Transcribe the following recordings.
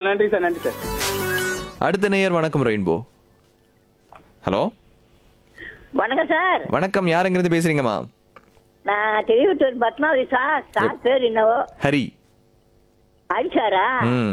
நன்றி சார் நன்றி சார் அடுத்த நேயர் வணக்கம் ரெயின்போ ஹலோ வணக்கம் சார் வணக்கம் யாருங்கிறது பேசுறீங்கம்மா நான் திருவிட்டூர் பத்மாவதி சார் சார் பேர் என்னவோ ஹரி அடிச்சாரா ம்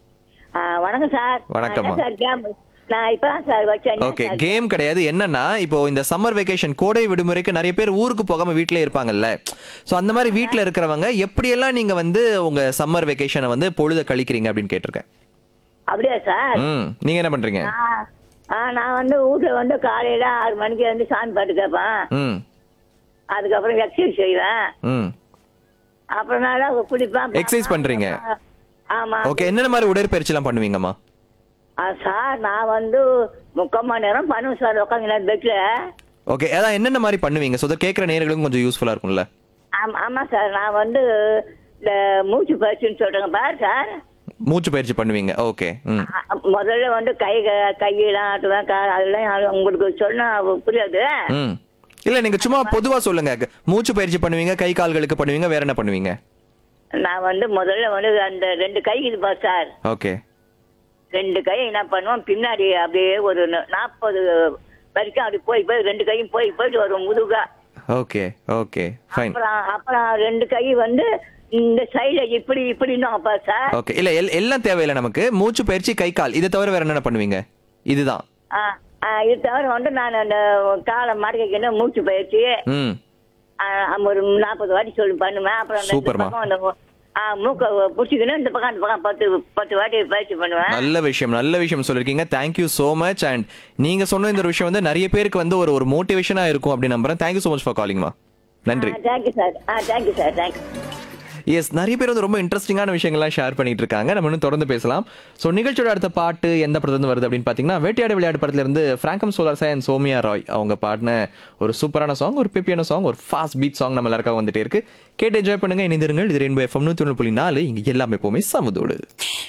வணக்கம் சார் வணக்கம்மா. நான் என்ன சார் கேம் நான் இப்பதான் சார் வச்சேன் என்ன ஓகே சார்? கேம் கிடையாது என்னன்னா இப்போ இந்த சம்மர் வெக்கேஷன் கோடை விடுமுறைக்கு நிறைய பேர் ஊருக்கு போகாம வீட்டிலே இருப்பாங்கல்ல ஸோ அந்த மாதிரி வீட்டில் இருக்கிறவங்க எப்படியெல்லாம் நீங்க வந்து உங்க சம்மர் வெக்கேஷனை வந்து பொழுத கழிக்கிறீங்க அப்படின்னு கேட்டிருக்கேன் அப்படியா சார் ம் நீங்க என்ன பண்றீங்க ஆ, ஆ, நான் வந்து வீட்டுல வந்து காலையில ஆறு மணிக்கு வந்து சாமி பாட்டு கேட்பேன் ம் அதுக்கப்புறம் எக்ஸசைஸ் செய்வேன் ம் அப்புறம் நல்லா குடிப்பேன் Exercise பண்றீங்க? ஆமா ஓகே என்னென்ன மாதிரி உடற்பயிற்சிலாம் பண்ணுவீங்கம்மா ஆ, சார் நான் வந்து முக்கால் மணி நேரம் பண்ணுவேன் சார் உட்காந்து பெட்ல ஓகே அதான் என்னென்ன மாதிரி பண்ணுவீங்க ஸோ கேட்குற நேர்களுக்கும் கொஞ்சம் யூஸ்ஃபுல்லாக இருக்கும்ல ஆமா ஆமா சார் நான் வந்து இந்த மூச்சு பயிற்சின்னு சொல்றேங்க பாரு சார் மூச்சு பயிற்சி பண்ணுவீங்க ஓகே ம் அ- முதல்ல வந்து கை க- கையெல்லாம் ஆட்டுவேன் கால் அதெல்லாம் அது உங்களுக்கு சொன்னா புரியாது ம் இல்ல நீங்க சும்மா பொதுவா சொல்லுங்க மூச்சு பயிற்சி பண்ணுவீங்க கை கால்களுக்கு பண்ணுவீங்க வேற என்ன பண்ணுவீங்க நான் வந்து முதல்ல வந்து அந்த ரெண்டு கை இது பாரு சார் ஓகே ரெண்டு கை என்ன பண்ணுவோம் பின்னாடி அப்படியே ஒரு ந- நாற்பது வரைக்கும் அப்படி போய் போய் ரெண்டு கையும் போய் போயிட்டு வரும் முதுகா ஓகே ஓகே ஃபைன் அப்புறம் அப்புறம் ரெண்டு கை வந்து இந்த சைடுல இப்படி இப்படின்னு அப்பா சார் ஓகே இல்ல எல்- எல்லாம் தேவையில்லை நமக்கு மூச்சு பயிற்சி கை கால் இதை தவிர வேற என்னென்ன பண்ணுவீங்க இதுதான் ஆ, ஆ, இது தவிர வந்து நான் அந்த காலை மடக்கிக்கணும் மூச்சு பயிற்சி ம் ஆ, ஒரு நாற்பது வாட்டி சொல்லி பண்ணுவேன் அப்புறம் அந்த இந்த சூப்பர்மா. பக்கம் அந்த ஆ, மூக்க பிடிச்சிக்கணும் இந்த பக்கம் அந்த பக்கம் பத்து பத்து வாட்டி பயிற்சி பண்ணுவேன் நல்ல விஷயம் நல்ல விஷயம் சொல்லிருக்கீங்க தேங்க்யூ so மச் அண்ட் நீங்க சொன்ன இந்த ஒரு விஷயம் வந்து நிறைய பேருக்கு வந்து ஒரு ஒரு மோட்டிவேஷனா இருக்கும் அப்படின்னு நம்புறேன் தேங்க்யூ so மச் ஃபார் காலிங்மா நன்றி தேங்க்யூ சார் ஆ தேங்க்யூ சார் தேங்க்யூ எஸ் நிறைய பேர் வந்து ரொம்ப இன்ட்ரெஸ்டிங்கான விஷயங்கள்லாம் ஷேர் பண்ணிட்டு இருக்காங்க நம்ம இன்னும் தொடர்ந்து பேசலாம் ஸோ நிகழ்ச்சியோட அடுத்த பாட்டு எந்த படத்துல இருந்து வருது அப்படின்னு பார்த்தீங்கன்னா வேட்டையாடு விளையாடு படத்துல இருந்து ஃப்ராங்கம் சோலார் சாய் அண்ட் சோமியா ராய் அவங்க பாடின ஒரு சூப்பரான சாங் ஒரு பெப்பியான சாங் ஒரு ஃபாஸ்ட் பீட் சாங் நம்ம எல்லாருக்காக வந்துட்டே இருக்கு கேட்டு என்ஜாய் பண்ணுங்க இணைந்திருங்கள் இது ரெயின்போ எஃப்எம் நூற்றி ஒன்று புள்ளி நாலு இங்கே எல்லாமே எப்போவுமே சமுதோடு